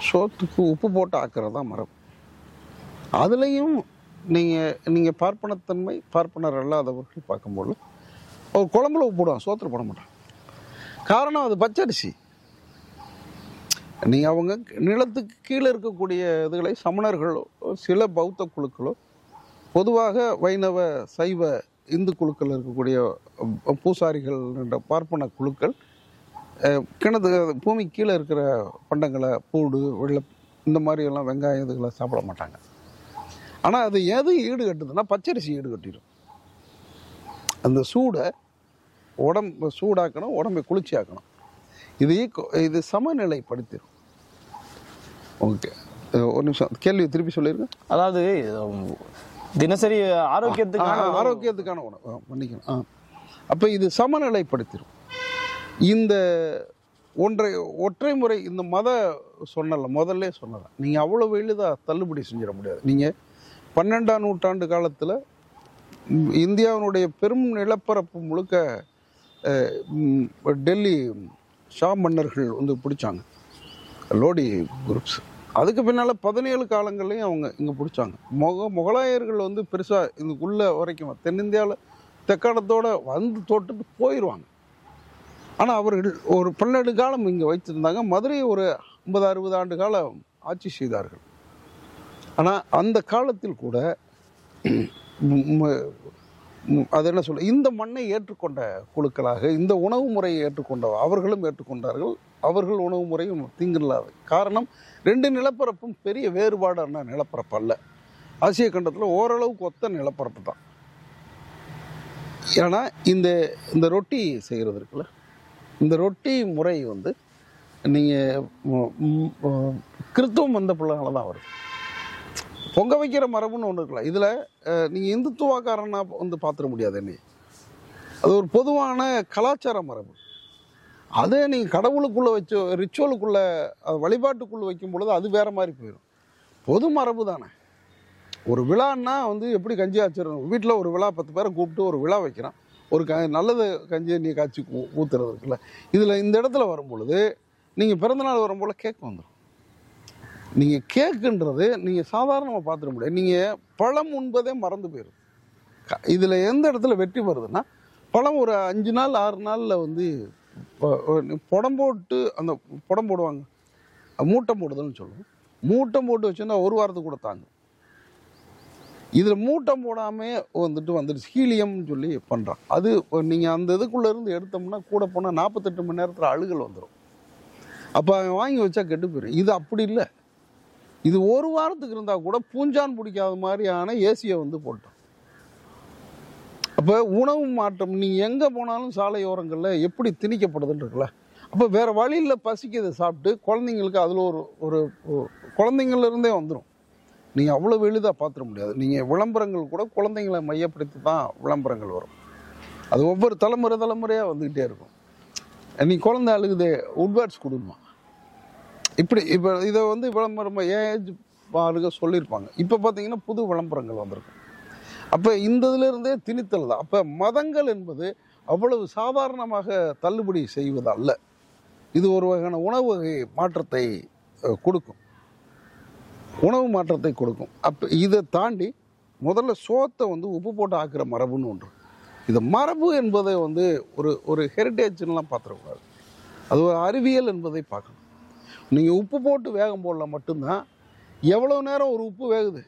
சோத்துக்கு உப்பு போட்டு ஆக்குறது தான் மரபு அதுலேயும் நீங்கள் நீங்கள் பார்ப்பனத்தன்மை பார்ப்பனர் அல்லாதவர்கள் பார்க்கும்போது ஒரு குழம்புல உப்பு போடுவான் சோத்துல போட மாட்டான் காரணம் அது பச்சரிசி நீங்கள் அவங்க நிலத்துக்கு கீழே இருக்கக்கூடிய இதுகளை சமணர்களோ சில பௌத்த குழுக்களோ பொதுவாக வைணவ சைவ இந்து குழுக்கள் இருக்கக்கூடிய அஹ், பூசாரிகள் என்ற பார்ப்பன குழுக்கள் அஹ், கிணத்து பூமி கீழே இருக்கிற பண்டங்களை பூடு வெள்ளை இந்த மாதிரி எல்லாம் வெங்காயம் இதுகளை சாப்பிட மாட்டாங்க ஆனால் அது எது ஈடு கட்டுதுன்னா பச்சரிசி ஈடு கட்டிடும் அந்த சூடை உடம்பு சூடாக்கணும் உடம்பை குளிர்ச்சியாக்கணும் இது ஈக்கு- இது சமநிலைப்படுத்திடும் ஓகே ஒரு நிமிஷம் கேள்வி திருப்பி சொல்லிருங்க அதாவது உம், தினசரி ஆரோக்கியத்துக்கான ஆ, ஆரோக்கியத்துக்கான உணவு ஆ, மன்னிக்கணும் ஆ அப்போ இது சமநிலைப்படுத்திடும் இந்த ஒன்றை ஒற்றை முறை இந்த மத சொன்னல முதல்ல சொன்னல நீங்கள் அவ்வளோ எளிதாக தள்ளுபடி செஞ்சிட முடியாது நீங்கள் பன்னெண்டாம் நூற்றாண்டு காலத்தில் இந்தியாவினுடைய பெரும் நிலப்பரப்பு முழுக்க அஹ், ம், டெல்லி ஷா மன்னர்கள் வந்து பிடிச்சாங்க லோடி குரூப்ஸ் அதுக்கு பின்னால் பதினேழு காலங்கள்லையும் அவங்க இங்கே பிடிச்சாங்க முக முகலாயர்கள் வந்து பெருசாக இதுக்குள்ள வரைக்கும் தென்னிந்தியாவில் தெக்காலத்தோட வந்து தொட்டுட்டு போயிடுவாங்க ஆனால் அவர்கள் ஒரு பன்னெண்டு காலம் இங்கே வைத்திருந்தாங்க மதுரையை ஒரு ஐம்பது அறுபது ஆண்டு காலம் ஆட்சி செய்தார்கள் ஆனால் அந்த காலத்தில் கூட ம், ம், ம், அது என்ன சொல்ல இந்த மண்ணை ஏற்றுக்கொண்ட குழுக்களாக இந்த உணவு முறையை ஏற்றுக்கொண்ட அவர்களும் ஏற்றுக்கொண்டார்கள் அவர்கள் உணவு முறையும் தீங்கில்லாது காரணம் ரெண்டு நிலப்பரப்பும் பெரிய வேறுபாடான நிலப்பரப்பு அல்ல ஆசிய கண்டத்தில் ஓரளவுக்கு ஒத்த நிலப்பரப்பு தான் ஏன்னா இந்த இந்த ரொட்டி செய்கிறது இருக்குல்ல இந்த ரொட்டி முறை வந்து நீங்கள் கிறித்துவம் வந்த பிள்ளைங்கள தான் வருது பொங்க வைக்கிற மரபுன்னு ஒன்று இருக்குல்ல இதில் நீங்கள் இந்துத்துவக்காரனா வந்து பார்த்துட முடியாது என்னை அது ஒரு பொதுவான கலாச்சார மரபு அதே நீங்கள் கடவுளுக்குள்ளே வச்சு ரிச்சுவலுக்குள்ளே வழிபாட்டுக்குள்ளே வைக்கும் பொழுது அது வேற மாதிரி போயிடும் பொது மரபு தானே ஒரு விழான்னா வந்து எப்படி கஞ்சி ஆச்சிடணும் வீட்டில் ஒரு விழா பத்து பேரை கூப்பிட்டு ஒரு விழா வைக்கிறான் ஒரு க நல்லது கஞ்சியை நீ காய்ச்சி ஊ- ஊத்துறது இருக்குல்ல இதில் இந்த இடத்துல வரும் பொழுது நீங்கள் பிறந்தநாள் வரும்போது கேக் வந்துடும் நீங்கள் கேக்குன்றது நீங்கள் சாதாரணமாக பார்த்துட முடியாது நீங்கள் பழம் உண்பதே மறந்து போயிடும் இதில் எந்த இடத்துல வெற்றி வருதுன்னா பழம் ஒரு அஞ்சு நாள் ஆறு நாளில் வந்து ப- ஒரு புடம் போட்டு அந்த புடம் போடுவாங்க மூட்டம் போடுதல்னு சொல்லுவோம் மூட்டம் போட்டு வச்சுருந்தா ஒரு வாரத்துக்கு கூட தாங்கும் இதில் மூட்டம் போடாமே வந்துட்டு வந்துடுச்சு ஹீலியம்னு சொல்லி பண்ணுறான் அது நீங்கள் அந்த இதுக்குள்ளே இருந்து எடுத்தோம்னா கூட போனால் நாற்பத்தெட்டு மணி நேரத்தில் அழுகல் வந்துடும் அப்போ அவன் வாங்கி வச்சா கெட்டு போயிடும் இது அப்படி இல்லை இது ஒரு வாரத்துக்கு இருந்தால் கூட பூஞ்சான் பிடிக்காத மாதிரியான ஏசியை வந்து போட்டோம் அப்போ உணவு மாற்றம் நீங்கள் எங்கே போனாலும் சாலையோரங்களில் எப்படி திணிக்கப்படுதுன்னு இருக்குல்ல அப்போ வேறு வழியில் பசிக்கிறதை சாப்பிட்டு குழந்தைங்களுக்கு அதில் ஒரு ஒரு ஒரு குழந்தைங்கள்ல இருந்தே வந்துடும் நீங்கள் அவ்வளோ எளிதாக பார்த்துட முடியாது நீங்கள் விளம்பரங்கள் கூட குழந்தைங்களை மையப்படுத்தி தான் விளம்பரங்கள் வரும் அது ஒவ்வொரு தலைமுறை தலைமுறையாக வந்துக்கிட்டே இருக்கும் நீ குழந்தை அழுகுதே உட்வேர்ட்ஸ் கொடுமா இப்படி இப்போ இதை வந்து விளம்பரம் ஏஜ் பாருங்க சொல்லியிருப்பாங்க இப்போ பார்த்தீங்கன்னா புது விளம்பரங்கள் வந்திருக்கு அப்போ இந்த இதிலிருந்தே திணித்தல் தான் அப்போ மதங்கள் என்பது அவ்வளவு சாதாரணமாக தள்ளுபடி செய்வது அல்ல இது ஒரு வகையான உணவு வகை மாற்றத்தை அஹ், கொடுக்கும் உணவு மாற்றத்தை கொடுக்கும் அப்போ இதை தாண்டி முதல்ல சோத்தை வந்து உப்பு போட்டு ஆக்குற மரபுன்னு ஒன்று இது மரபு என்பதை வந்து ஒரு ஒரு ஹெரிட்டேஜ்லாம் பார்த்துடக்கூடாது அது ஒரு அறிவியல் என்பதை பார்க்கணும் நீங்கள் உப்பு போட்டு வேகம் போடல மட்டும்தான் எவ்வளோ நேரம் ஒரு உப்பு வேகுது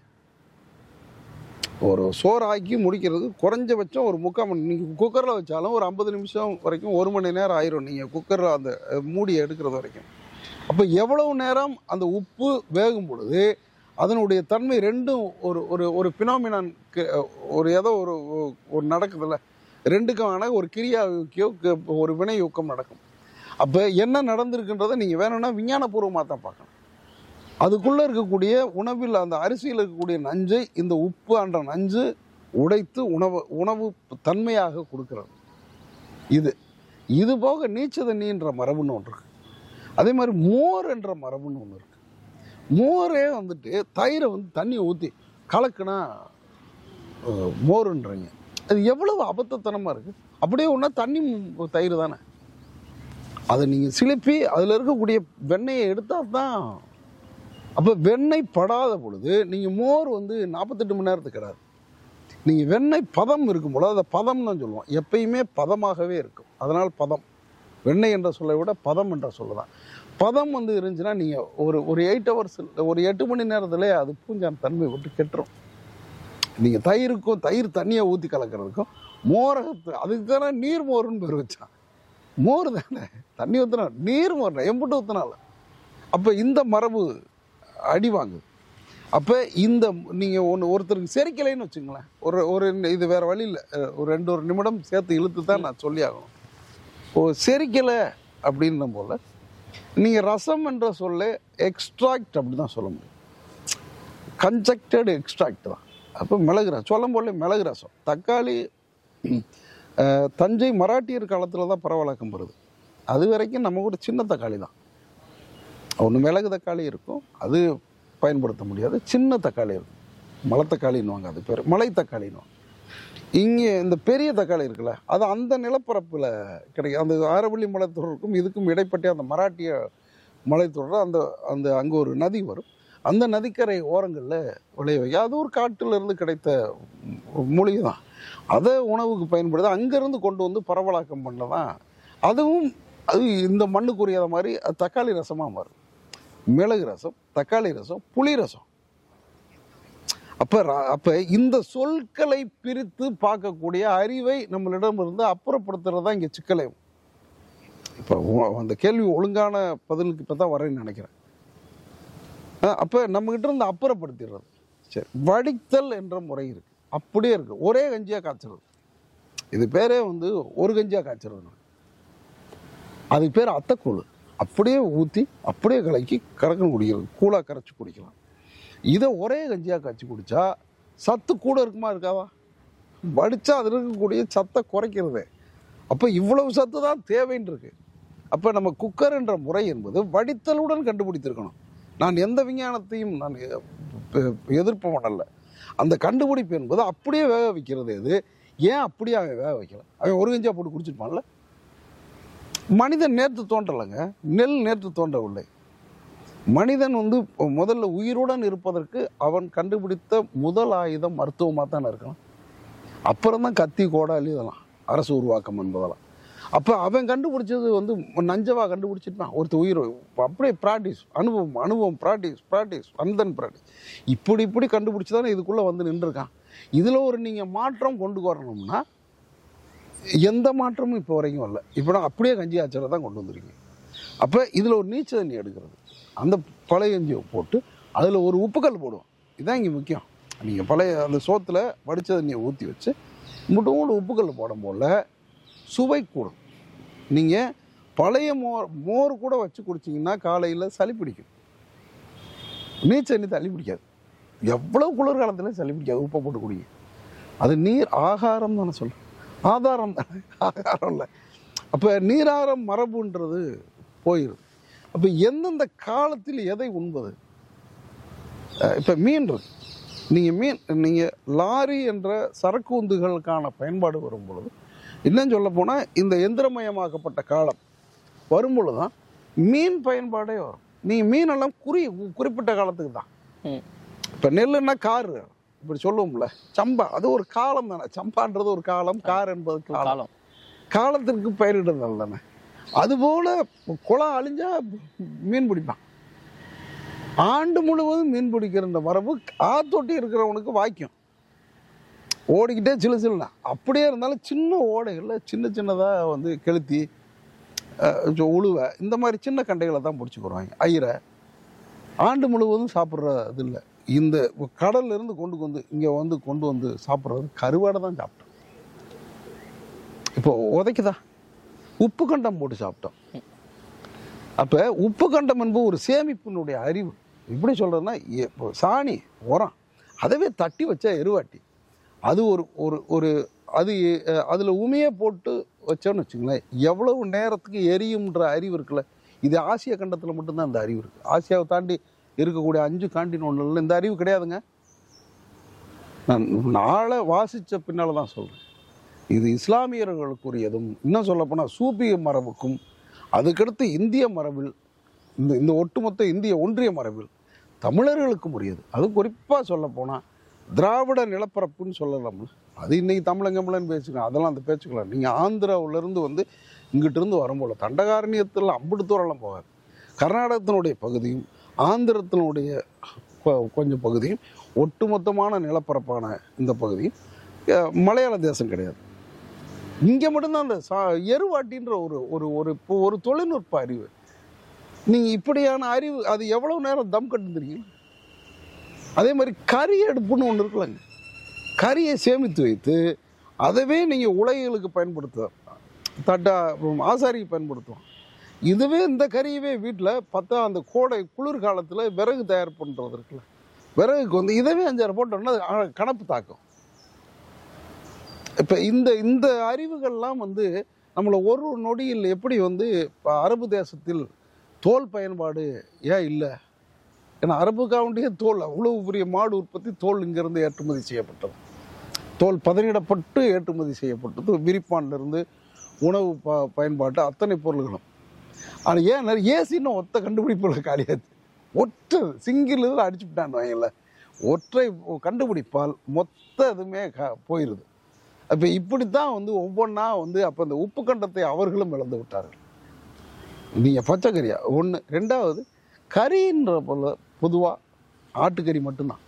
ஒரு சோறு ஆக்கி முடிக்கிறது குறைஞ்சபட்சம் ஒரு முக்கால் மணி நீங்கள் குக்கரில் வச்சாலும் ஒரு ஐம்பது நிமிஷம் வரைக்கும் ஒரு மணி நேரம் ஆயிரும் நீங்கள் குக்கரில் அந்த அஹ், மூடியை எடுக்கிறது வரைக்கும் அப்போ எவ்வளவு நேரம் அந்த உப்பு வேகும் பொழுது அதனுடைய தன்மை ரெண்டும் ஒரு ஒரு ஒரு பினாமினான் ஒரு ஏதோ ஒரு ஒரு நடக்குதுல்ல ரெண்டுக்கான ஒரு கிரியாவுக்கோ ஒரு வினை ஊக்கம் நடக்கும் அப்போ என்ன நடந்திருக்குன்றதை நீங்கள் வேணும்னா விஞ்ஞானபூர்வமாக தான் பார்க்கணும் அதுக்குள்ளே இருக்கக்கூடிய உணவில் அந்த அரிசியில் இருக்கக்கூடிய நஞ்சை இந்த உப்பு என்ற நஞ்சு உடைத்து உணவு உணவு தன்மையாக கொடுக்கிறது இது இது போக நீச்ச தண்ணின்ற மரபுன்னு ஒன்று இருக்கு அதே மாதிரி மோர் என்ற மரபுன்னு ஒன்று இருக்கு மோரே வந்துட்டு தயிரை வந்து தண்ணியை ஊற்றி கலக்குனா அஹ், மோருன்றீங்க அது எவ்வளவு அபத்தத்தனமாக இருக்குது அப்படியே ஒன்றா தண்ணி மு- தயிர் தானே அதை நீங்கள் சிலுப்பி அதில் இருக்கக்கூடிய வெண்ணெயை எடுத்தால் தான் அப்போ வெண்ணெய் படாத பொழுது நீங்கள் மோர் வந்து நாற்பத்தெட்டு மணி நேரத்துக்கு கிடாது நீங்கள் வெண்ணெய் பதம் இருக்கும் பொழுது அதை பதம் தான் சொல்லுவோம் எப்பயுமே பதமாகவே இருக்கும் அதனால் பதம் வெண்ணெய் என்ற சொல்லை விட பதம் என்ற சொல்ல தான் பதம் வந்து இருந்துச்சுன்னா நீங்கள் ஒரு ஒரு எயிட் ஹவர்ஸ் ஒரு எட்டு மணி நேரத்திலே அது பூஞ்சான் தன்மை விட்டு கெட்டுரும் நீங்கள் தயிருக்கும் தயிர் தண்ணியை ஊற்றி கலக்கிறதுக்கும் மோரகத்து அதுக்கு தானே நீர் மோர்னு பேர் வச்சான் மோர் தானே தண்ணி ஊற்றினா நீர் மோர் எம்புட்டு ஊற்றினால அப்போ இந்த மரபு அடி வாங்குது அப்போ இந்த நீங்கள் ஒன்று ஒருத்தருக்கு செரிக்கலைன்னு வச்சுங்களேன் ஒரு ஒரு இது வேறு வழி இல்லை ஒரு ரெண்டு ஒரு நிமிடம் சேர்த்து இழுத்து தான் நான் சொல்லி ஆகணும் ஓ செரிக்கலை அப்படின்ன போல் நீங்கள் ரசம் என்ற சொல்ல எக்ஸ்ட்ராக்ட் அப்படி தான் சொல்ல முடியும் கன்ஜெக்டட் எக்ஸ்ட்ராக்ட் தான் அப்போ மிளகு ரசம் சொல்லும் போல மிளகு ரசம் தக்காளி அஹ், தஞ்சை மராட்டியர் காலத்தில் தான் பரவலாக்கம் வருது அது வரைக்கும் நம்ம கூட சின்ன தக்காளி தான் ஒன்று மிளகு தக்காளி இருக்கும் அது பயன்படுத்த முடியாது சின்ன தக்காளி இருக்கும் மலைத்தக்காளின்னுவாங்க அது பேர் மலை தக்காளின்னுவாங்க இங்கே இந்த பெரிய தக்காளி இருக்குல்ல அது அந்த நிலப்பரப்பில் கிடைக்கும் அந்த ஆரவள்ளி மலைத்தொடருக்கும் இதுக்கும் இடைப்பட்ட அந்த மராட்டிய மலைத்தொடர் அந்த அந்த அங்கே ஒரு நதி வரும் அந்த நதிக்கரை ஓரங்களில் விளைய வைக்க அது ஒரு காட்டுல இருந்து கிடைத்த மூலிகை தான் அதை உணவுக்கு பயன்படுது அங்கேருந்து கொண்டு வந்து பரவலாக்கம் பண்ணதான் அதுவும் அது இந்த மண்ணுக்குரியத மாதிரி அது தக்காளி ரசமாக மாறும் மிளகு ரசம் தக்காளி ரசம் புளி ரசம் அப்ப ர- அப்ப இந்த சொற்களை பிரித்து பார்க்கக்கூடிய அறிவை நம்மளிடம் இருந்து அப்புறப்படுத்துறது தான் இங்க சிக்கலை இப்ப உ- அந்த கேள்வி ஒழுங்கான பதிலுக்கு இப்ப தான் வரேன்னு நினைக்கிறேன் அஹ் அப்ப நம்ம கிட்ட இருந்து அப்புறப்படுத்திடுறது சரி வடித்தல் என்ற முறை இருக்கு அப்படியே இருக்கு ஒரே கஞ்சியா காய்ச்சறது இது பேரே வந்து ஒரு கஞ்சியா காய்ச்சறது அதுக்கு பேர் அத்தைக்கூழ் அப்படியே ஊற்றி அப்படியே கலக்கி கறக்கணும் குடிக்கிறது கூழாக கரைச்சி குடிக்கலாம் இதை ஒரே கஞ்சியாக காய்ச்சி குடிச்சா சத்து கூட இருக்குமா இருக்காவா வடிச்சா அதில் இருக்கக்கூடிய சத்தை குறைக்கிறதே அப்போ இவ்வளவு சத்து தான் தேவைன்னு இருக்கு அப்போ நம்ம குக்கர் என்ற முறை என்பது வடித்தலுடன் கண்டுபிடித்திருக்கணும் நான் எந்த விஞ்ஞானத்தையும் நான் எ- எ- எதிர்ப்பு பண்ணல அந்த கண்டுபிடிப்பு என்பது அப்படியே வேக வைக்கிறது எது ஏன் அப்படியே அவன் வேக வைக்கல அவன் ஒரு கஞ்சியா போட்டு குடிச்சிருப்பான்ல மனிதன் நேற்று தோன்றலைங்க நெல் நேற்று தோன்றவில்லை மனிதன் வந்து முதல்ல உயிருடன் இருப்பதற்கு அவன் கண்டுபிடித்த முதல் ஆயுதம் மருத்துவமாக தானே இருக்கலாம் அப்புறம் தான் கத்தி கோடாலி இதெல்லாம் அரசு உருவாக்கம் என்பதெல்லாம் அப்போ அவன் கண்டுபிடிச்சது வந்து நஞ்சவா கண்டுபிடிச்சிட்டான் ஒருத்தர் உயிர் அப்படியே ப்ராக்டிஸ் அனுபவம் அனுபவம் ப்ராக்டிஸ் ப்ராக்டிஸ் அந்தன் ப்ராக்டிஸ் இப்படி இப்படி கண்டுபிடிச்சி தானே இதுக்குள்ளே வந்து நின்றுருக்கான் இதில் ஒரு நீங்கள் மாற்றம் கொண்டு வரணும்னா எந்த மாற்றமும் இப்போ வரைக்கும் வரல இப்போ நான் அப்படியே கஞ்சி ஆச்சரை தான் கொண்டு வந்திருக்கீங்க அப்போ இதில் ஒரு நீச்ச தண்ணி எடுக்கிறது அந்த பழைய கஞ்சியை போட்டு அதில் ஒரு உப்புக்கல் போடுவோம் இதுதான் இங்கே முக்கியம் நீங்கள் பழைய அந்த சோத்தில் வடித்த தண்ணியை ஊற்றி வச்சு முட்டோடு உப்புக்கல் போடும் போல சுவை கூடும் நீங்கள் பழைய மோர் மோர் கூட வச்சு குடிச்சிங்கன்னா காலையில் சளி பிடிக்கும் நீச்ச தண்ணி தள்ளி பிடிக்காது எவ்வளோ குளிர்காலத்தில் சளி பிடிக்காது உப்பை போட்டு குடிங்க அது நீர் ஆகாரம் தானே சொல்ல ஆதாரம் தானே ஆகாரம் இல்லை அப்போ நீராரம் மரபுன்றது போயிடுது அப்போ எந்தெந்த காலத்தில் எதை உண்பது அஹ் இப்ப மீன் இருக்கு நீங்கள் மீன் நீங்கள் லாரி என்ற சரக்கு உந்துகளுக்கான பயன்பாடு வரும் பொழுது இன்னும் சொல்ல போனால் இந்த எந்திரமயமாக்கப்பட்ட காலம் வரும் பொழுது தான் மீன் பயன்பாடே வரும் நீங்கள் மீனெல்லாம் குறி குறிப்பிட்ட காலத்துக்கு தான் ம். இப்போ நெல்லுன்னா காரு இப்படி சொல்லுவோம்ல சம்பா அது ஒரு காலம் தானே சம்பான்றது ஒரு காலம் கார் என்பது காலம் காலம் காலத்திற்கு பயிரிடுதல் தானே அதுபோல குளம் அழிஞ்சா மீன் பிடிப்பான் ஆண்டு முழுவதும் மீன் பிடிக்கிற இந்த மரபு ஆத்தொட்டி இருக்கிறவனுக்கு வாய்க்கும் ஓடிக்கிட்டே சிலு சிலுனா அப்படியே இருந்தாலும் சின்ன ஓடைகளில் சின்ன சின்னதாக வந்து கெளுத்தி அஹ், சொ- உழுவை இந்த மாதிரி சின்ன கண்டைகளை தான் பிடிச்சிக்கிறோம் ஐயரை ஆண்டு முழுவதும் சாப்பிட்ற இது இல்லை இந்த கடல்ல இருந்து கொண்டு வந்து இங்கே வந்து கொண்டு வந்து சாப்பிட்றது கருவாடை தான் சாப்பிட்டோம் இப்போ உதைக்குதா உப்பு கண்டம் போட்டு சாப்பிட்டோம் அப்போ உப்பு கண்டம் என்பது ஒரு சேமிப்பினுடைய அறிவு இப்படி சொல்கிறதுனா இப்போ சாணி உரம் அதவே தட்டி வச்சா எருவாட்டி அது ஒரு ஒரு ஒரு அது அதில் உமையை போட்டு வச்சோன்னு வச்சுங்களேன் எவ்வளவு நேரத்துக்கு எரியும்ன்ற அறிவு இருக்குல்ல இது ஆசிய கண்டத்தில் மட்டும்தான் இந்த அறிவு இருக்குது ஆசியாவை தாண்டி இருக்கக்கூடிய அஞ்சு காண்டினோன்ல இந்த அறிவு கிடையாதுங்க நான் நாளை வாசித்த பின்னால் தான் சொல்கிறேன் இது இஸ்லாமியர்களுக்குரியதும் இன்னும் சொல்லப்போனால் சூபிய மரபுக்கும் அதுக்கடுத்து இந்திய மரபில் இந்த இந்த ஒட்டுமொத்த இந்திய ஒன்றிய மரபில் தமிழர்களுக்கும் உரியது அது குறிப்பாக சொல்ல போனால் திராவிட நிலப்பரப்புன்னு சொல்லலாம்ல அது இன்னைக்கு தமிழங்கம்பளன்னு பேசுக்கலாம் அதெல்லாம் அந்த பேச்சுக்கலாம் நீங்கள் ஆந்திராவிலேருந்து வந்து இங்கிட்டு இருந்து வரும்போல தண்டகாரண்யத்தில் அம்புட்டு தூரம்லாம் போகாது கர்நாடகத்தினுடைய பகுதியும் ஆந்திரத்தினுடைய கொ- கொஞ்சம் பகுதியும் ஒட்டுமொத்தமான நிலப்பரப்பான இந்த பகுதியும் அஹ், மலையாள தேசம் கிடையாது இங்கே மட்டும்தான் அந்த சா எருவாட்டின்ற ஒரு ஒரு ஒரு இப்போ ஒரு தொழில்நுட்ப அறிவு நீங்கள் இப்படியான அறிவு அது எவ்வளோ நேரம் தம் கட்டு தெரியும் அதே மாதிரி கறி அடுப்புன்னு ஒன்று இருக்குல்லங்க கறியை சேமித்து வைத்து அதவே நீங்கள் உலகைகளுக்கு பயன்படுத்த தட்டா ஆசாரிக்கு பயன்படுத்துவோம் இதுவே இந்த கறியவே வீட்டில் பார்த்தா அந்த கோடை குளிர் காலத்தில் விறகு தயார் பண்ணுறது இருக்குல்ல விறகுக்கு வந்து இதவே அஞ்சாறு போட்டோம்னா அது அ- கணப்பு தாக்கும் இப்போ இந்த இந்த அறிவுகள்லாம் வந்து நம்மளை ஒரு நொடியில் எப்படி வந்து இப்போ அரபு தேசத்தில் தோல் பயன்பாடு ஏன் இல்லை ஏன்னா அரபுக்காவுடைய தோல் அவ்வளவு பெரிய மாடு உற்பத்தி தோல் இங்கிருந்து ஏற்றுமதி செய்யப்பட்டது தோல் பதனிடப்பட்டு ஏற்றுமதி செய்யப்பட்டது விரிப்பான்லேருந்து உணவு ப பயன்பாட்டு அத்தனை பொருள்களும் ஆனால் ஏன் நிறைய ஏசின்னு ஒத்த கண்டுபிடிப்புல காலியாச்சு ஒற்றை சிங்கிள் இதில் அடிச்சுட்டான்னு வைங்கள ஒற்றை கண்டுபிடிப்பால் மொத்த இதுவுமே க போயிடுது அப்போ இப்படித்தான் வந்து ஒவ்வொன்றா வந்து அப்போ இந்த உப்பு கண்டத்தை அவர்களும் இழந்து விட்டார்கள் நீங்கள் பச்சைக்கறியா ஒன்று ரெண்டாவது கறின்ற போல பொதுவாக ஆட்டுக்கறி மட்டும்தான்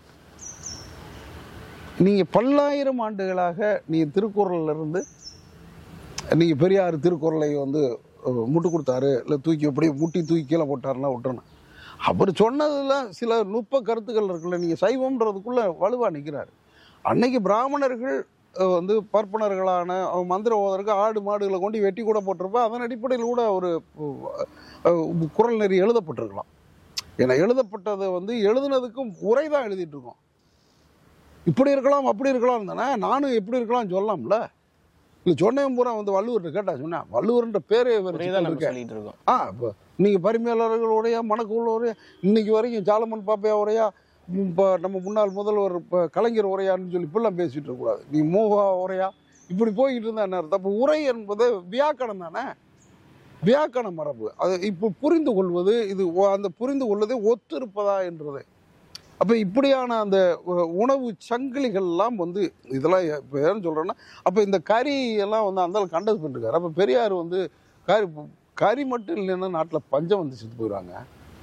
நீங்கள் பல்லாயிரம் ஆண்டுகளாக நீங்கள் திருக்குறள்ல இருந்து நீங்கள் பெரியார் திருக்குறளை வந்து அஹ், முட்டு கொடுத்தாரு இல்லை தூக்கி அப்படியே முட்டி தூக்கி கீழே போட்டாருன்னா விட்டுறணும் அவர் சொன்னதுல சில நுட்ப கருத்துக்கள் இருக்குல்ல நீங்கள் சைவம்ன்றதுக்குள்ள வலுவா நிற்கிறாரு அன்னைக்கு பிராமணர்கள் அஹ், வந்து பார்ப்பனர்களான அவங்க மந்திர ஓதருக்கு ஆடு மாடுகளை கொண்டு வெட்டி கூட போட்டிருப்பா அதன் அடிப்படையில் கூட ஒரு அஹ், குறள் நெறி எழுதப்பட்டிருக்கலாம் ஏன்னா எழுதப்பட்டதை வந்து எழுதுனதுக்கும் உரை தான் எழுதிட்டு இருக்கோம் இப்படி இருக்கலாம் அப்படி இருக்கலாம் தானே நானும் எப்படி இருக்கலாம் சொல்லலாம்ல இல்லை சொன்னவன் பூரா வந்து வள்ளுவர்கிட்ட கேட்டா சொன்னேன் வள்ளுவர்ன்ற பேரே வேற ஒரே தான் நம்ம இருக்கேன் சொல்லிட்டு இருக்கோம் ஆ இப்போ நீங்கள் பரிமையாளர்கள் உரையா மணக்குள்ள உரையா இன்னைக்கு வரைக்கும் சாலமன் பாப்பையா உரையா இப்போ நம்ம முன்னாள் முதல்வர் இப்போ கலைஞர் உரையான்னு சொல்லி இப்படிலாம் பேசிட்டு இருக்கக்கூடாது நீ மூவா உரையா இப்படி போய்கிட்டு இருந்தா என்ன அர்த்தம் அப்போ உரை என்பது வியாக்கணம் தானே வியாக்கண மரபு அது இப்போ புரிந்து கொள்வது இது ஒ- அந்த புரிந்து கொள்வதை ஒத்து இருப்பதா என்றது அப்போ இப்படியான அந்த உ- உணவு சங்கிலிகள்லாம் வந்து இதெல்லாம் இப்போ ஏன்னு சொல்கிறேன்னா அப்போ இந்த கறி எல்லாம் வந்து அந்த கண்டஸ் பண்ணிருக்காரு அப்போ பெரியார் வந்து கறி கறி மட்டும் இல்லைன்னா நாட்டில் பஞ்சம் வந்து செத்து போயிடுவாங்க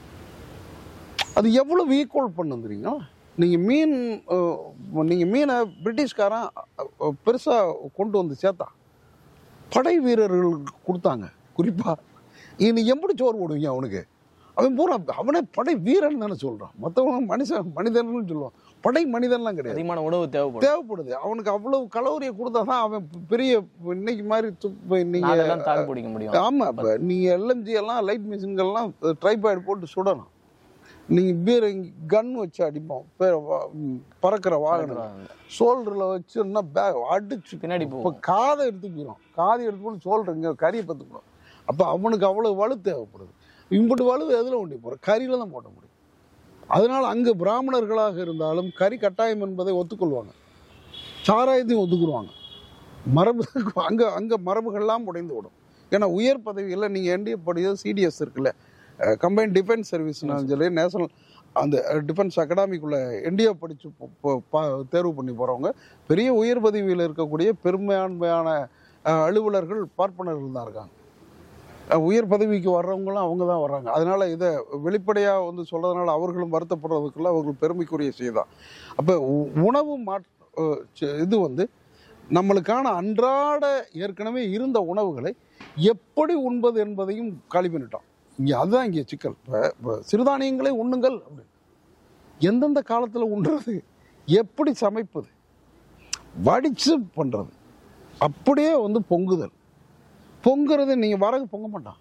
அது எவ்வளவு ஈக்குவல் பண்ணும் தெரியுங்களா நீங்கள் மீன் நீங்கள் மீனை பிரிட்டிஷ்காரன் பெருசாக கொண்டு வந்து சேர்த்தான் படை வீரர்களுக்கு கொடுத்தாங்க குறிப்பாக நீ எப்படி சோறு போடுவீங்க அவனுக்கு அவன் பூரா அவனே படை வீரன் தானே சொல்கிறான் மற்றவங்க மனுஷன் மனிதன்னு சொல்லுவான் படை மனிதன்லாம் கிடையாது அதிகமான உணவு தேவைப்படும் தேவைப்படுது அவனுக்கு அவ்வளவு கலோரியை கொடுத்தா தான் அவன் பெரிய இன்னைக்கு மாதிரி துப்பு நீங்க நாளெல்லாம் தாக்கு பிடிக்க முடியும் ஆமா இப்ப நீங்க எல்எம்ஜி எல்லாம் லைட் மிஷின்கள்லாம் ட்ரைபாய்டு போட்டு சுடணும் நீங்க பீர் கன் வச்சு அடிப்போம் பே- வா- ம், பறக்கிற வாகனம் ஷோல்டர்ல வச்சுன்னா பேக் அடிச்சு பின்னாடி இப்போ போகும் காதை எடுத்து போயிடும் காதை எடுத்து போட்டு ஷோல்டர் இங்கே கறியை பத்துக்கணும் அப்போ அவனுக்கு அவ்வளோ வலு தேவைப்படுது இம்புட்டு வலு எதில் ஒண்டி போகிற கறியில தான் போட முடியும் அதனால அங்கே பிராமணர்களாக இருந்தாலும் கறி கட்டாயம் என்பதை ஒத்துக்கொள்வாங்க சாராயத்தையும் ஒத்துக்குருவாங்க மரபு அங்கே அங்கே மரபுகள்லாம் உடைந்து விடும் ஏன்னா உயர் பதவியில் நீங்கள் என்டிஏ படிச்சது சிடிஎஸ் இருக்குல்ல கம்பைன் டிஃபென்ஸ் சர்வீஸ்னாலும் சரி நேஷனல் அந்த டிஃபென்ஸ் அகாடமிக்குள்ளே என்டிஏ படித்து தேர்வு பண்ணி போகிறவங்க பெரிய உயர் பதவியில் இருக்கக்கூடிய பெரும்பான்மையான அஹ், அலுவலர்கள் பார்ப்பனர்கள் தான் இருக்காங்க அஹ், உயர் பதவிக்கு வர்றவங்களும் அவங்க தான் வர்றாங்க அதனால இதை வெளிப்படையாக வந்து சொல்றதுனால அவர்களும் வருத்தப்படுறதுக்குள்ள அவர்கள் பெருமைக்குரிய செய்தான் அப்போ உணவு மாற் அஹ், ச- இது வந்து நம்மளுக்கான அன்றாட ஏற்கனவே இருந்த உணவுகளை எப்படி உண்பது என்பதையும் காலி பண்ணிட்டோம் இங்கே அதுதான் இங்கே சிக்கல் இப்போ சிறுதானியங்களை உண்ணுங்கள் அப்படி எந்தெந்த காலத்தில் உண்றது எப்படி சமைப்பது வடிச்சு பண்ணுறது அப்படியே வந்து பொங்குதல் பொங்குறது நீங்கள் வரகு பொங்க மாட்டான்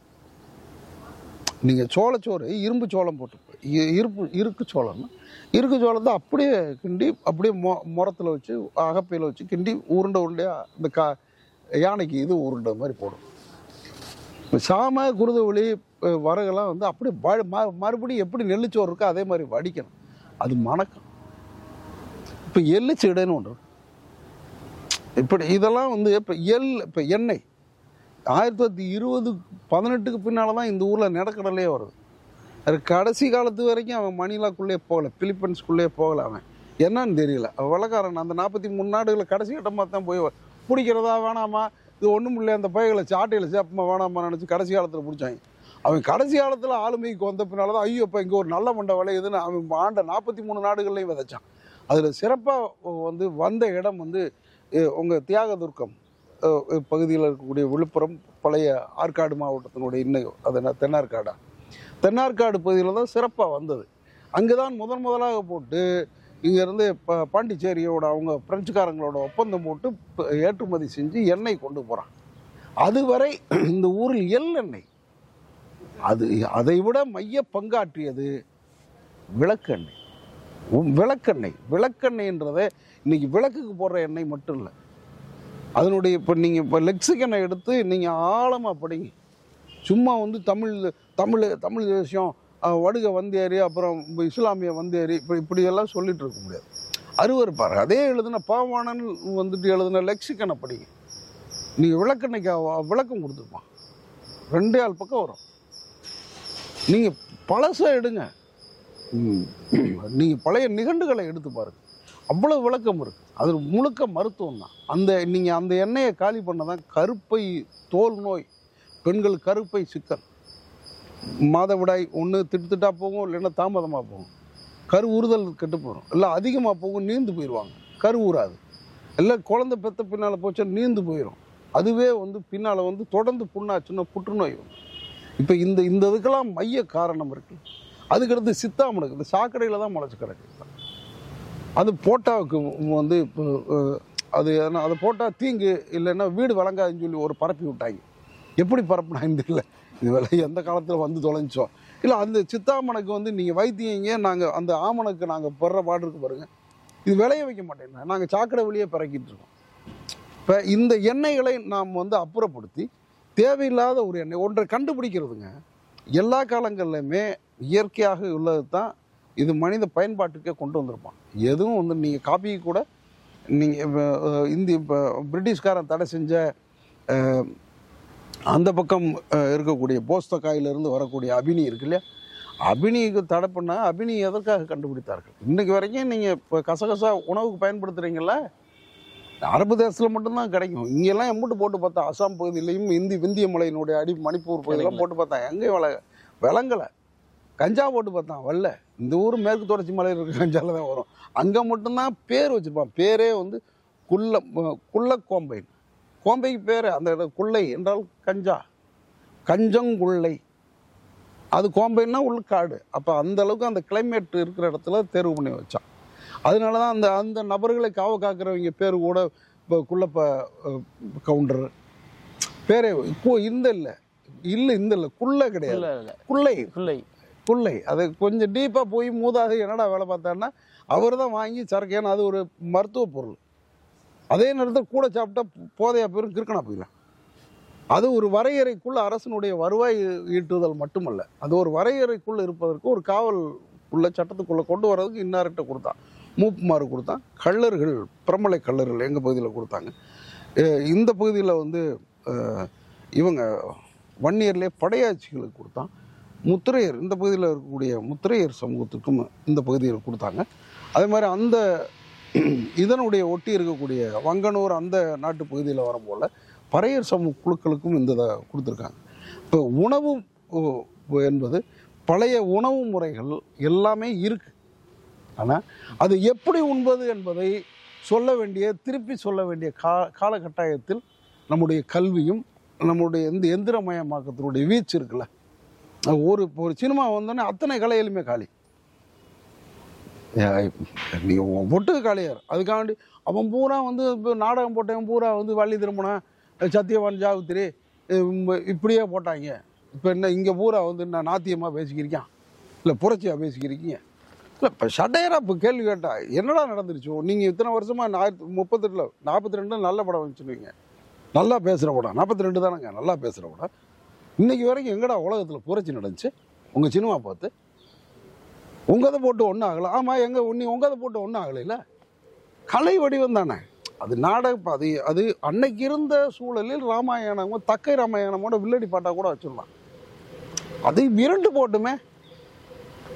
நீங்கள் சோளச்சோறு இரும்பு சோளம் போட்டு இ- இருப்பு இருக்கு சோளம்னா இருக்கு சோளத்தை அப்படியே கிண்டி அப்படியே மொ முரத்தில் வச்சு அகப்பையில் வச்சு கிண்டி உருண்டை உருண்டையாக இந்த கா யானைக்கு இது உருண்டை மாதிரி போடும் இப்ப சாம குருதவழி வரகெல்லாம் வந்து அப்படியே வ- ம- மறுபடியும் எப்படி நெல்லிச்சோறு இருக்கோ அதே மாதிரி வடிக்கணும் அது மணக்கம் இப்போ எள்ளுச்சீடைன்னு ஒன்று இருக்கு. இப்படி இதெல்லாம் வந்து இப்போ எள் இப்போ எண்ணெய் ஆயிரத்தி தொள்ளாயிரத்தி இருபது பதினெட்டுக்கு பின்னால் தான் இந்த ஊரில் நிலக்கடலையே வருது அது கடைசி காலத்து வரைக்கும் அவன் மணிலாக்குள்ளே போகல பிலிப்பைன்ஸ்குள்ளே போகல அவன் என்னன்னு தெரியல அவன் வெள்ளக்காரன் அந்த நாற்பத்தி மூணு நாடுகளை கடைசி கட்டமாக தான் போய் பிடிக்கிறதா வேணாமா இது ஒன்றும் இல்லை அந்த பைகளை சாட்டையில் சேப்பமா வேணாமா நினச்சி கடைசி காலத்தில் பிடிச்சாங்க அவன் கடைசி காலத்தில் ஆளுமைக்கு வந்த பின்னால தான் ஐயோ இப்போ இங்கே ஒரு நல்ல மண்டை விளையுதுன்னு அவன் ஆண்ட நாற்பத்தி மூணு நாடுகள்லையும் விதைச்சான் அதில் சிறப்பாக வந்து வந்த இடம் வந்து உங்கள் தியாகதுர்க்கம் பகுதியில் இருக்கக்கூடிய விழுப்புரம் பழைய ஆற்காடு மாவட்டத்தினுடைய இன்னையும் அது என்ன தென்னார்காடா தென்னார்காடு பகுதியில் தான் சிறப்பாக வந்தது அங்கே தான் முதன் முதலாக போட்டு இங்கேருந்து ப பாண்டிச்சேரியோட அவங்க பிரெஞ்சுக்காரங்களோட ஒப்பந்தம் போட்டு ப- ஏற்றுமதி செஞ்சு எண்ணெய் கொண்டு போகிறான் அதுவரை இந்த ஊரில் எள்ளெண்ணெய் அது அதை விட மைய பங்காற்றியது விளக்கெண்ணெய் உம் விளக்கெண்ணெய் விளக்கெண்ணெய்ன்றதை இன்னைக்கு விளக்குக்கு போடுற எண்ணெய் மட்டும் இல்லை அதனுடைய இப்போ நீங்கள் இப்போ லெக்சிகனை எடுத்து நீங்கள் ஆழமாக படிங்க சும்மா வந்து தமிழ் தமிழ் தமிழ் தேசியம் அஹ், வடுக வந்தேறி அப்புறம் இப்ப இஸ்லாமிய வந்தேறி இப்படி இப்படியெல்லாம் சொல்லிட்டு இருக்க முடியாது அருவருப்பாரு அதே எழுதின பாவாணன் வந்துட்டு எழுதின லெக்சிகனை படிங்க நீங்கள் விளக்கெண்ணைக்கு அவ- விளக்கம் கொடுத்துருப்பான் ரெண்டே ஆள் பக்கம் வரும் நீங்கள் பழசை எடுங்க நீங்கள் பழைய நிகண்டுகளை எடுத்து பாருங்க அவ்வளோ விளக்கம் இருக்கு அது முழுக்க மருத்துவம் தான் அந்த நீங்கள் அந்த எண்ணெயை காலி பண்ண தான் கருப்பை தோல் நோய் பெண்கள் கருப்பை சிக்கல் மாதவிடாய் ஒன்று திட்டுத்திட்டா போகும் இல்லைன்னா தாமதமாக போகும் கரு ஊறுதல் கெட்டு போயிடும் இல்லை அதிகமாக போகும் நீந்து போயிடுவாங்க கரு ஊறாது இல்லை குழந்தை பெத்த பின்னால் போச்சா நீந்து போயிடும் அதுவே வந்து பின்னால் வந்து தொடர்ந்து புண்ணாச்சுன்னா புற்றுநோய் வரும் இப்போ இந்த இந்த இதுக்கெல்லாம் மைய காரணம் இருக்கு அதுக்கடுத்து சித்தாமனுக்கு இந்த சாக்கடையில் தான் முளைச்சி கிடக்கு அது போட்டாவுக்கு வந்து இப்போ அஹ், அது என்ன- அதை போட்டால் தீங்கு இல்லைன்னா வீடு வழங்காதுன்னு சொல்லி ஒரு பரப்பி விட்டாங்க எப்படி பரப்புனாங்க தெரியல இது வேலை எந்த காலத்தில் வந்து தொலைஞ்சோம் இல்லை அந்த சித்தாமனுக்கு வந்து நீங்கள் வைத்தியங்க நாங்கள் அந்த ஆமனுக்கு நாங்கள் பெற பாடு இருக்கு பாருங்க இது விளைய வைக்க மாட்டேங்க நாங்கள் சாக்கடை வழியே பிறக்கிட்டு இருக்கோம் இப்போ இந்த எண்ணெய்களை நாம் வந்து அப்புறப்படுத்தி தேவையில்லாத ஒரு எண்ணெய் ஒன்றை கண்டுபிடிக்கிறதுங்க எல்லா காலங்கள்லையுமே இயற்கையாக உள்ளது தான் இது மனித பயன்பாட்டுக்கே கொண்டு வந்திருப்பான் எதுவும் வந்து நீங்கள் காப்பி கூட நீங்கள் இந்தி இப்போ பிரிட்டிஷ்காரன் தடை செஞ்ச அஹ், அந்த பக்கம் அஹ், இருக்கக்கூடிய போஸ்தக்காயிலிருந்து வரக்கூடிய அபினி இருக்கு இல்லையா அபினிக்கு தடை பண்ண அபினி எதற்காக கண்டுபிடித்தார்கள் இன்னைக்கு வரைக்கும் நீங்கள் இப்போ கசகசா உணவுக்கு பயன்படுத்துகிறீங்களா அரபு தேசத்தில் மட்டும்தான் கிடைக்கும் இங்கெல்லாம் எம்புட்டு போட்டு பார்த்தா அசாம் பகுதியிலையும் இந்தி விந்திய மலையினுடைய அடி மணிப்பூர் பகுதியெல்லாம் போட்டு பார்த்தா எங்கேயும் விள விளங்கலை கஞ்சா போட்டு பார்த்தான் வரல இந்த ஊர் மேற்கு தொடர்ச்சி மலையில் இருக்க கஞ்சால தான் வரும் அங்கே மட்டும்தான் பேர் வச்சுருப்பான் பேரே வந்து குள்ள குள்ள கோம்பை கோம்பைக்கு பேர் அந்த இடம் குள்ளை என்றால் கஞ்சா கஞ்சங்குள்ளை அது கோம்பைன்னா உள்காடு அப்போ அந்த அளவுக்கு அந்த கிளைமேட் இருக்கிற இடத்துல தேர்வு பண்ணி வச்சான் அதனால தான் அந்த அந்த நபர்களை காவ காக்கிறவங்க பேர் கூட இப்போ குள்ளப்ப அஹ், கவுண்டர் பேரே கு- இந்த இல்லை இல்லை இந்த இல்லை குள்ள கிடையாது இல்ல இல்ல குள்ளை பிள்ளை குள்ளை அது கொஞ்சம் டீப்பாக போய் மூதாக என்னடா வேலை பார்த்தாருன்னா அவர் தான் வாங்கி சரக்கு ஏன்னா அது ஒரு மருத்துவ பொருள் அதே நேரத்தில் கூட சாப்பிட்டா போதையா போயிரும் கிறுக்கனா போயிடலாம் அது ஒரு வரையறைக்குள்ள அரசனுடைய வருவாய் ஈட்டுதல் மட்டுமல்ல அது ஒரு வரையறைக்குள்ள இருப்பதற்கு ஒரு காவல் உள்ள சட்டத்துக்குள்ள கொண்டு வர்றதுக்கு இன்னார்கிட்ட கொடுத்தான் மூப்புமாறு கொடுத்தான் கள்ளர்கள் பிரமலை கள்ளர்கள் எங்கள் பகுதியில் கொடுத்தாங்க அஹ் இந்த பகுதியில் வந்து அஹ், இவங்க வன்னியர்லேயே படையாட்சிகளுக்கு கொடுத்தான் முத்திரையர் இந்த பகுதியில் இருக்கக்கூடிய முத்திரையர் சமூகத்துக்கும் இந்த பகுதியில் கொடுத்தாங்க அதே மாதிரி அந்த இதனுடைய ஒட்டி இருக்கக்கூடிய வங்கனூர் அந்த நாட்டு பகுதியில் வரும் போல பறையர் சமூக குழுக்களுக்கும் இந்த இதை கொடுத்துருக்காங்க இப்போ உணவு ஓ, என்பது பழைய உணவு முறைகள் எல்லாமே இருக்கு ஆனால் அது எப்படி உண்பது என்பதை சொல்ல வேண்டிய திருப்பி சொல்ல வேண்டிய கா காலகட்டாயத்தில் நம்முடைய கல்வியும் நம்முடைய இந்த எந்திரமயமாக்கத்தினுடைய வீச்சு இருக்குல்ல அது ஒரு ஒரு சினிமா வந்தோடனே அத்தனை கலைகளுமே காலி நீ ஒட்டுக்கு காலியார் அதுக்காண்டி அவன் பூரா வந்து இப்போ நாடகம் போட்டவன் பூரா வந்து வள்ளி திருமணம் சத்தியவான் ஜாவுத்திரி இம், இப்படியே போட்டாங்க இப்போ என்ன இங்கே பூரா வந்து என்ன நாத்தியமாக பேசிக்கிருக்கான் இல்லை புரட்சியாக பேசிக்கிறீங்க இல்லை இப்போ ஷட்டையரா இப்போ கேள்வி கேட்டா என்னடா நடந்துருச்சோ நீங்கள் இத்தனை வருஷமாக ஆயிரத்தி முப்பத்தெட்டில் நாற்பத்தி ரெண்டு நல்ல படம் வச்சுருவீங்க நல்லா பேசுகிற படம் நாற்பத்தி ரெண்டு தானேங்க நல்லா பேசுகிற படம் இன்னைக்கு வரைக்கும் எங்கடா உலகத்தில் புரட்சி நடந்துச்சு உங்கள் சினிமா பார்த்து உங்கதை போட்டு ஒன்றும் ஆகலை ஆமாம் எங்கள் உன்னி உங்கதை போட்டு ஒன்றும் ஆகலைல்ல கலை வடிவம் தானே அது நாடக அது அது அன்னைக்கு இருந்த சூழலில் ராமாயணமோ தக்கை ராமாயணமோட வில்லடி பாட்டா கூட வச்சிடலாம் அது இரண்டு போட்டுமே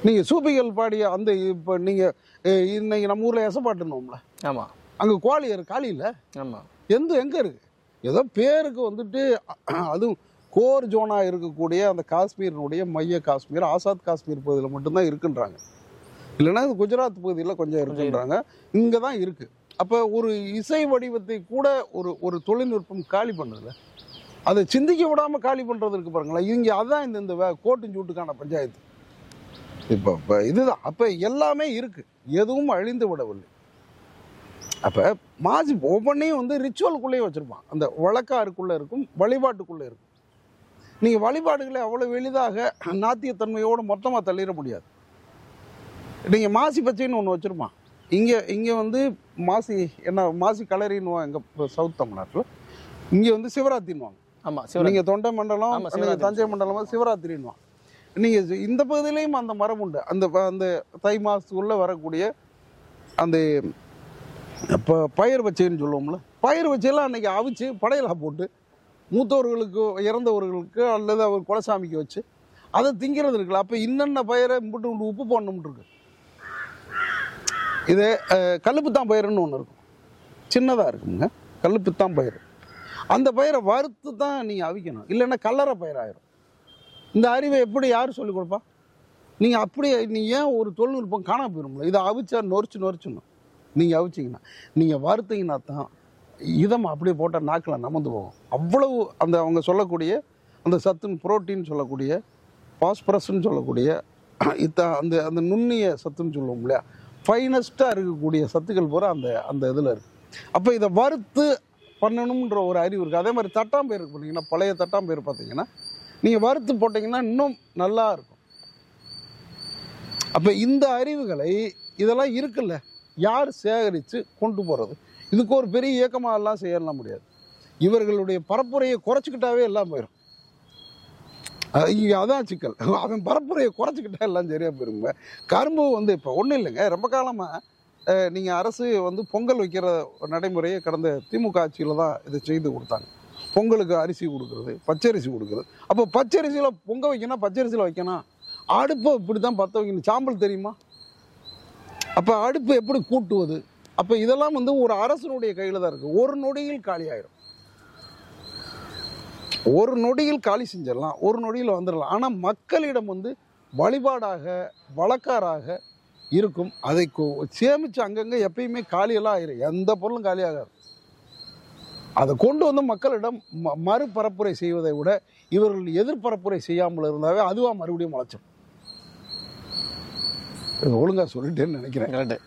நீங்க சூப்பிகள் பாடிய அந்த இப்போ நீங்க அஹ், இன்னைக்கு நம்ம ஊர்ல எசப்பாட்டுனோம்ல ஆமா அங்க குவாலியர் காலி இல்ல ஆமா எந்த எங்க இருக்கு ஏதோ பேருக்கு வந்துட்டு அஹ், அதுவும் கோர் ஜோனா இருக்கக்கூடிய அந்த காஷ்மீரினுடைய மைய காஷ்மீர் ஆசாத் காஷ்மீர் பகுதியில் மட்டும்தான் இருக்குன்றாங்க இல்லைன்னா இது குஜராத் பகுதியில் கொஞ்சம் இருக்குன்றாங்க இங்கே தான் இருக்கு அப்போ ஒரு இசை வடிவத்தை கூட ஒரு ஒரு தொழில்நுட்பம் காலி பண்ணுதுல அதை சிந்திக்க விடாம காலி பண்றது இருக்கு பாருங்களேன் இங்க அதான் இந்த இந்த வே- கோட்டு சூட்டுக்கான பஞ்சாயத்து இப்போ இப்போ இதுதான் அப்போ எல்லாமே இருக்கு எதுவும் அழிந்து விடவில்லை அப்போ மாசி ஒவ்வொன்றையும் வந்து ரிச்சுவலுக்குள்ளேயே வச்சிருப்பான் அந்த வழக்காருக்குள்ளே இருக்கும் வழிபாட்டுக்குள்ளே இருக்கும் நீங்கள் வழிபாடுகளை அவ்வளோ எளிதாக நாத்தியத்தன்மையோடு மொத்தமாக தள்ளிட முடியாது நீங்கள் மாசி பச்சைன்னு ஒன்று வச்சுருப்பான் இங்கே இங்கே வந்து மாசி என்ன மாசி கலரின்னுவாங்க எங்கள் சவுத் தமிழ்நாட்டில் இங்கே வந்து சிவராத்திரின்னுவாங்க ஆமா சிவராத்திரி நீங்க தொண்டை மண்டலம் ஆமா, நீங்க சிவராத்திரி. தஞ்சை மண்டலம் சிவராத்திரின்னுவான் நீங்க இது- இந்த பகுதியிலையும் அந்த மரபு உண்டு அந்த ப- அந்த தை மாசத்துக்குள்ள வரக்கூடிய அந்த இப்போ பயிர் வச்சைன்னு சொல்லுவோம்ல பயிர் வச்சையெல்லாம் அன்னைக்கு அவிச்சு படையலா போட்டு மூத்தவர்களுக்கு இறந்தவர்களுக்கு அல்லது அவர் குலசாமிக்கு வச்சு அதை திங்கிறது இருக்குல்ல அப்போ இன்னென்ன பயிரை இம்புட்டு இம்புட்டு உப்பு போடணும்னு இருக்கு இது அஹ், கல்லுப்புத்தான் பயிர்னு ஒன்று இருக்கும் சின்னதாக இருக்குங்க கல்லுப்புத்தான் பயிர் அந்த பயிரை வறுத்து தான் நீங்கள் அவிக்கணும் இல்லைன்னா கல்லறை பயிராயிரும் இந்த அறிவை எப்படி யார் சொல்லிக் கொடுப்பா நீங்கள் அப்படியே நீ ஏன் ஒரு தொழில்நுட்பம் காணாம போயிரும்ல இதை அவிச்சா நொறிச்சு நொறிச்சிடணும் நீங்கள் அவிச்சிங்கன்னா நீங்கள் வறுத்தீங்கன்னா தான் இதம் அப்படியே போட்டால் நாக்கில் நமந்து போகும் அவ்வளவு அந்த அவங்க சொல்லக்கூடிய அந்த சத்துன்னு புரோட்டீன் சொல்லக்கூடிய பாஸ்பரஸ்ன்னு சொல்லக்கூடிய இத்த அந்த அந்த நுண்ணிய சத்துன்னு சொல்லுவோம் இல்லையா ஃபைனஸ்ட்டாக இருக்கக்கூடிய சத்துக்கள் பூரா அந்த அந்த இதில் இருக்குது அப்போ இதை வறுத்து பண்ணணுன்ற ஒரு அறிவு இருக்குது அதே மாதிரி தட்டாம்பயிர் இருக்கு பார்த்தீங்கன்னா பழைய தட்டாம்பயிர் பார்த்தீங்கன்னா நீங்கள் வறுத்து போட்டிங்கன்னா இன்னும் நல்லா இருக்கும் அப்போ இந்த அறிவுகளை இதெல்லாம் இருக்குல்ல யார் சேகரித்து கொண்டு போகிறது இதுக்கு ஒரு பெரிய இயக்கமாக எல்லாம் செய்யலாம் முடியாது இவர்களுடைய பரப்புரையை குறைச்சிக்கிட்டாவே எல்லாம் போயிடும் அஹ் இங்க அதான் சிக்கல் அவன் பரப்புரையை குறைச்சிக்கிட்டா எல்லாம் சரியா போயிருங்க கரும்பு வந்து இப்போ ஒன்றும் இல்லைங்க ரொம்ப காலமாக நீங்கள் அரசு வந்து பொங்கல் வைக்கிற நடைமுறையை கடந்த திமுக ஆட்சியில் தான் இதை செய்து கொடுத்தாங்க பொங்கலுக்கு அரிசி கொடுக்குறது பச்சரிசி கொடுக்குறது அப்போ பச்சரிசியில் பொங்க வைக்கணும் பச்சரிசியில் வைக்கணும் அடுப்பை இப்படி தான் பற்ற வைக்கணும் சாம்பல் தெரியுமா அப்போ அடுப்பு எப்படி கூட்டுவது அப்போ இதெல்லாம் வந்து ஒரு அரசனுடைய கையில் தான் இருக்குது ஒரு நொடியில் காலி ஆயிரும் ஒரு நொடியில் காலி செஞ்சிடலாம் ஒரு நொடியில் வந்துடலாம் ஆனால் மக்களிடம் வந்து வழிபாடாக வழக்காராக இருக்கும் அதை கொ- சேமிச்சு அங்கங்கே எப்பயுமே காலியெல்லாம் ஆயிரும் எந்த பொருளும் காலியாகாது அதை கொண்டு வந்து மக்களிடம் ம- மறுபரப்புரை செய்வதை விட இவர்கள் எதிர்பரப்புரை செய்யாமல் இருந்தாவே அதுவா மறுபடியும் முளைச்சிடும் ஒழுங்கா சொல்லிட்டேன்னு நினைக்கிறேன் கரெக்ட்